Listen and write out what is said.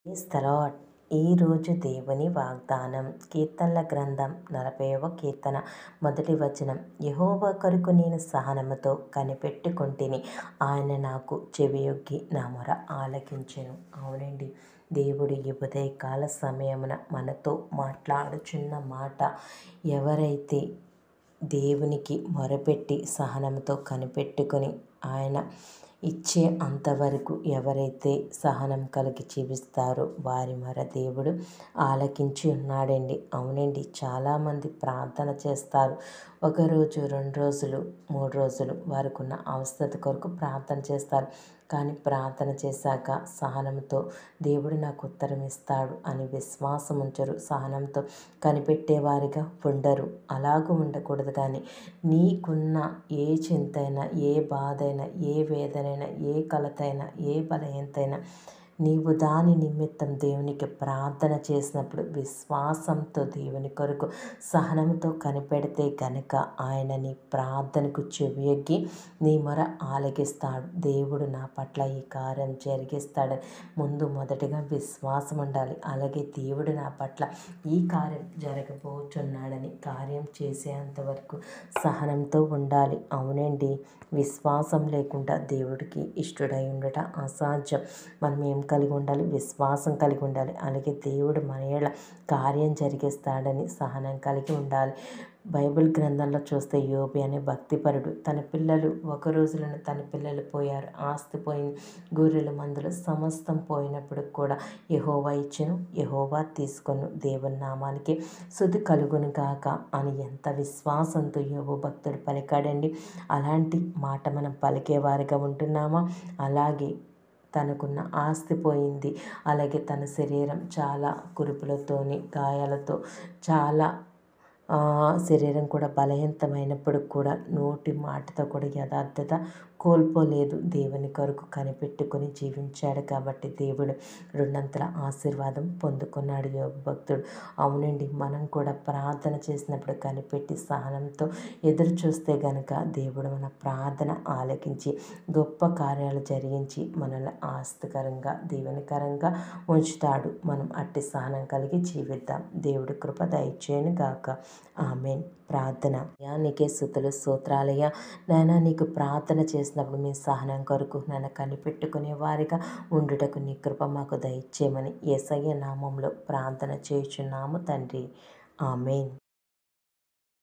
స్తలాట్ ఈరోజు దేవుని వాగ్దానం కీర్తనల గ్రంథం నలభైవ కీర్తన మొదటి వచనం యహోవా కొరకు నేను సహనముతో కనిపెట్టుకొంటిని ఆయన నాకు చెవియొగ్గి నా మొర ఆలకించెను అవునండి దేవుడు ఈ ఉదయకాల సమయమున మనతో మాట్లాడుచున్న మాట ఎవరైతే దేవునికి మొరపెట్టి సహనంతో కనిపెట్టుకొని ఆయన ఇచ్చే అంతవరకు ఎవరైతే సహనం కలిగి జీవిస్తారో వారి మర దేవుడు ఆలకించి ఉన్నాడండి అవునండి చాలామంది ప్రార్థన చేస్తారు ఒకరోజు రెండు రోజులు మూడు రోజులు వారికి ఉన్న అవస్థత కొరకు ప్రార్థన చేస్తారు కానీ ప్రార్థన చేశాక సహనంతో దేవుడు నాకు ఉత్తరం ఇస్తాడు అని విశ్వాసం ఉంచరు సహనంతో కనిపెట్టేవారిగా ఉండరు అలాగూ ఉండకూడదు కానీ నీకున్న ఏ చింతైనా ఏ బాధైనా ఏ వేదనైనా ఏ కలతైనా ఏ బలహీనతైనా నీవు దాని నిమిత్తం దేవునికి ప్రార్థన చేసినప్పుడు విశ్వాసంతో దేవుని కొరకు సహనంతో కనిపెడితే గనక ఆయన నీ ప్రార్థనకు చెవియొగ్గి నీ మొర ఆలగిస్తాడు దేవుడు నా పట్ల ఈ కార్యం జరిగిస్తాడని ముందు మొదటిగా విశ్వాసం ఉండాలి అలాగే దేవుడు నా పట్ల ఈ కార్యం జరగబోచున్నాడని కార్యం చేసేంత వరకు సహనంతో ఉండాలి అవునండి విశ్వాసం లేకుండా దేవుడికి ఇష్టడై ఉండట అసాధ్యం మనం ఏం కలిగి ఉండాలి విశ్వాసం కలిగి ఉండాలి అలాగే దేవుడు మన ఏళ్ళ కార్యం జరిగిస్తాడని సహనం కలిగి ఉండాలి బైబిల్ గ్రంథంలో చూస్తే యోబి అనే భక్తిపరుడు తన పిల్లలు ఒక రోజులను తన పిల్లలు పోయారు ఆస్తి పోయింది గొర్రెల మందులు సమస్తం పోయినప్పుడు కూడా యహోవా ఇచ్చెను యహోవా తీసుకొను దేవుని నామానికి శుద్ధి కలుగును గాక అని ఎంత విశ్వాసంతో యోబు భక్తుడు పలికాడండి అలాంటి మాట మనం పలికేవారిగా ఉంటున్నామా అలాగే తనకున్న ఆస్తి పోయింది అలాగే తన శరీరం చాలా కురుపులతోని గాయాలతో చాలా శరీరం కూడా బలహీనమైనప్పుడు కూడా నోటి మాటతో కూడా యథార్థత కోల్పోలేదు దేవుని కొరకు కనిపెట్టుకొని జీవించాడు కాబట్టి దేవుడు రెండంతల ఆశీర్వాదం పొందుకున్నాడు యోగ భక్తుడు అవునండి మనం కూడా ప్రార్థన చేసినప్పుడు కనిపెట్టి సహనంతో ఎదురు చూస్తే గనక దేవుడు మన ప్రార్థన ఆలకించి గొప్ప కార్యాలు జరిగించి మనల్ని ఆస్తికరంగా దీవెనకరంగా ఉంచుతాడు మనం అట్టి సహనం కలిగి జీవిద్దాం దేవుడి కృప దయచేయను గాక ఆమెన్ ప్రార్థన నీకే సుతులు సూత్రాలయ్యా నాయన నీకు ప్రార్థన చేసినప్పుడు మీ సహనం కొరకు నన్ను కనిపెట్టుకునే వారిగా ఉండుటకు నీ కృప మాకు దయచేయమని ఏసయ్య నామంలో ప్రార్థన చేయుచున్నాము తండ్రి ఆమెన్